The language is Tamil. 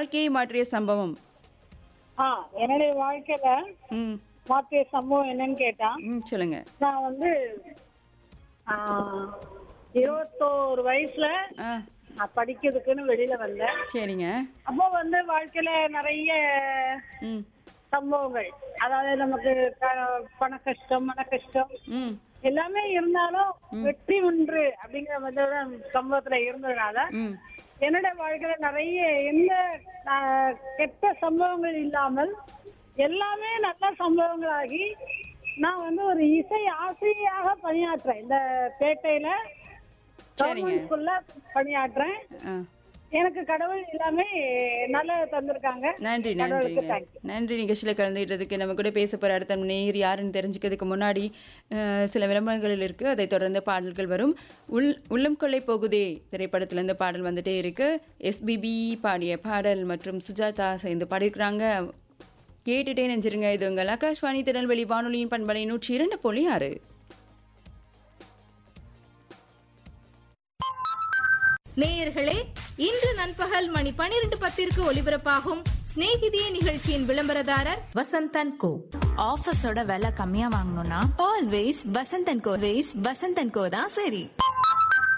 வாழ்க்கையை மாற்றிய சம்பவம் ஆ என்னுடைய வாழ்க்கையில ம் மாற்றிய சம்பவம் என்னன்னு கேட்டா ம் சொல்லுங்க நான் வந்து ஆ, இருபத்தோரு வயசுல ஆ நான் படிக்கிறதுக்குன்னு வெளியில வந்தேன் சரிங்க அப்போ வந்து வாழ்க்கையில நிறைய ம் சம்பவங்கள் அதாவது நமக்கு க- பண கஷ்டம் மன கஷ்டம் ம் எல்லாமே இருந்தாலும் வெற்றி ஒன்று அப்படிங்கிற மாதிரி சம்பவத்துல இருந்ததுனால ம் என்னோட வாழ்க்கையில நிறைய எந்த ஆஹ், கெட்ட சம்பவங்கள் இல்லாமல் எல்லாமே நல்ல சம்பவங்களாகி நான் வந்து ஒரு இசை ஆசிரியராக பணியாற்றுறேன் இந்த பேட்டையில சரிங்க. கவர்மெண்ட் ஸ்கூல்ல பணியாற்றுறேன் ஆ எனக்கு கடவுள் எல்லாமே நல்ல தந்திருக்காங்க நன்றி கடவுளுக்கு நன்றிங்க thank you. நன்றி நிகழ்ச்சியில் கலந்துக்கிட்டதுக்கு நம்ம கூட பேச போகிற அடுத்த நேர் யாருன்னு தெரிஞ்சுக்கிறதுக்கு முன்னாடி அஹ், சில விளம்பரங்கள் இருக்குது அதை தொடர்ந்து பாடல்கள் வரும் உள் உள்ளம் கொள்ளை போகுதே திரைப்படத்துலேருந்து பாடல் வந்துட்டே இருக்கு எஸ்பிபி பாடிய பாடல் மற்றும் சுஜாதா சேர்ந்து பாடியிருக்கிறாங்க கேட்டுட்டே நெஞ்சிருங்க இது உங்கள் ஆகாஷ்வாணி திருநெல்வேலி வானொலியின் பண்பலை நூற்றி இரண்டு புள்ளி ஆறு நேயர்களே இன்று நண்பகல் மணி பனிரெண்டு பத்திற்கு ஒலிபரப்பாகும் சிநேகிதியே நிகழ்ச்சியின் விளம்பரதாரர் வசந்தன் கோ ஆஃபீஸோட விலை கம்மியா வாங்கணும்னா always Vasanthan co ways Vasanthan co தான் சரி